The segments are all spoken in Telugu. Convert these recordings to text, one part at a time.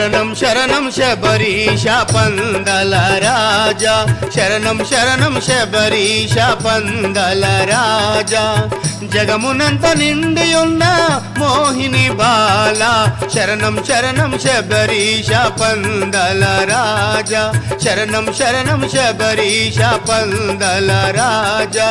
శరణం శరణం శబరీష పందల రాజా శరణం శరణం శబరీష పందల రాజా జగమునంత నిండి ఉన్న మోహిని బాల శరణం శరణం శబరీష పందల రాజా శరణం శరణం శబరీష పందల రాజా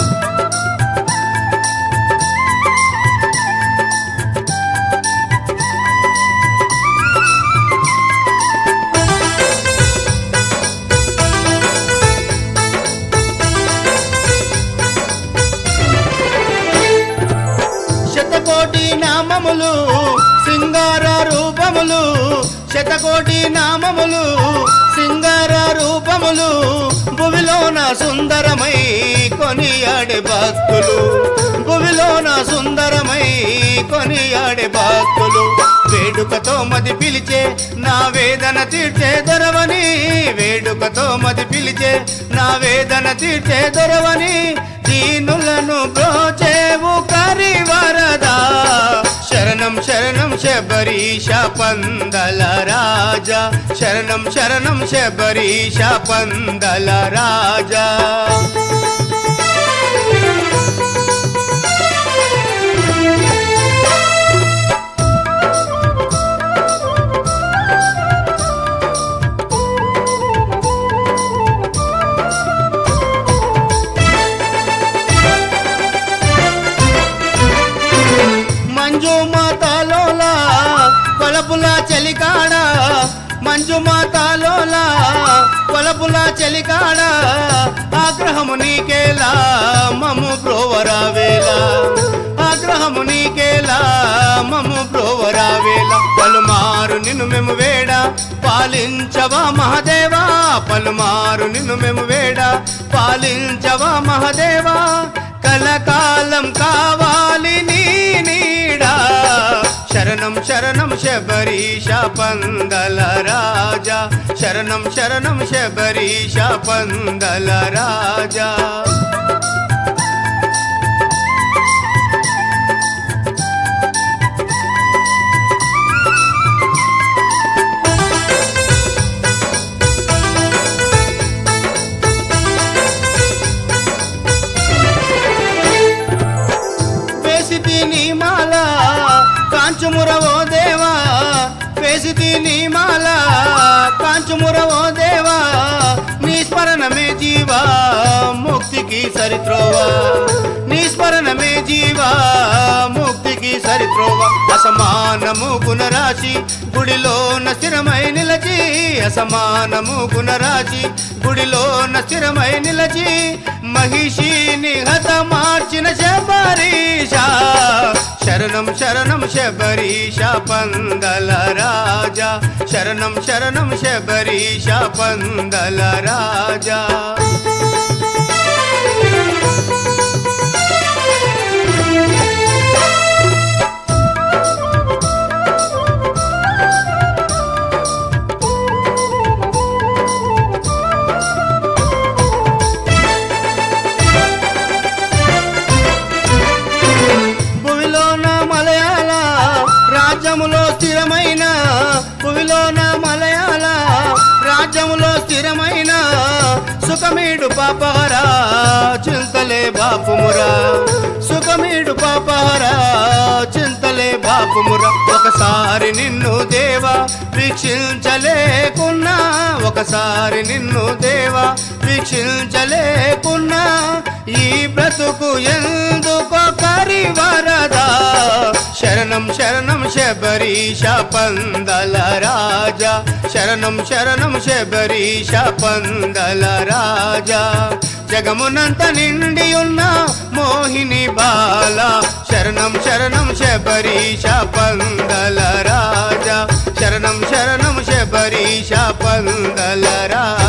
శతకోటి నామములు సింగార రూపములు శతకోటి నామములు సింగార రూపములు భువిలోన సుందరమై కొనియాడే భక్తులు భువిలోన సుందరమై కొనియాడే భక్తులు వేడుకతో మది పిలిచే నా వేదన తీర్చే దొరవని వేడుకతో మది పిలిచే నా వేదన తీర్చే దొరవని దీనులను బ్రోచేవు కరి వరదా శరణం శరణం శబరీష పందల రాజా శరణం శరణం శబరీష పందల రాజా మంజు మాతాలోలా కొలపుల చెలికాడ మంజు మాతాలోలా కొలపుల చెలికాడ ఆగ్రహము నీకేలా మము బ్రోవరావేలా ఆగ్రహము నీకేలా మము బ్రోవరావేలా పలుమారు నిన్ను మేము వేడ పాలించవా మహదేవా పలుమారు నిన్ను మేము వేడ పాలించవా మహదేవా కలకాలం కావాలి నీ నీడా శరణం శరణం శబరీష పందల రాజా శరణం శరణం శబరీష పందల రాజా వేసితి నీ మాల కాంచుమురవో దేవా వేసితి నీ మాల కాంచుమురవో దేవా నీ స్మరణమే జీవా ముక్తికి సరిత్రోవా నీ స్మరణమే జీవా ముక్తికి సరిత్రోవా అసమానము గుణరాశి గుడిలోన స్థిరమై నిలచి అసమానము గుణరాశి గుడిలోన స్థిరమై నిలచి మహిషిని హత మార్చిన శబరీష శరణం శరణం శబరీష పందల రాజా శరణం శరణం శబరీష పందల రాజా భువిలోన మలయాళ రాజ్యములో స్థిరమైన భువిలోన మలయాళ రాజ్యములో స్థిరమైన సుఖమీడు పాపహరా చింతలే బాపుమురా సుఖమీడు పాపహరా చింతలే బాపుమురా ఒకసారి నిన్ను దేవా వీక్షించలేకున్నా ఒకసారి నిన్ను దేవా వీక్షించలేకున్నా ఈ బ్రతుకు ఎందుకో కరి వరదా శరణం శరణం శబరీష పందల రాజా శరణం శరణం శబరీష పందల రాజా జగమునంత నిండి ఉన్న మోహిని బాల శరణం శరణం శబరీష పందల రాజా శరణం శరణం శబరీష పందల రాజా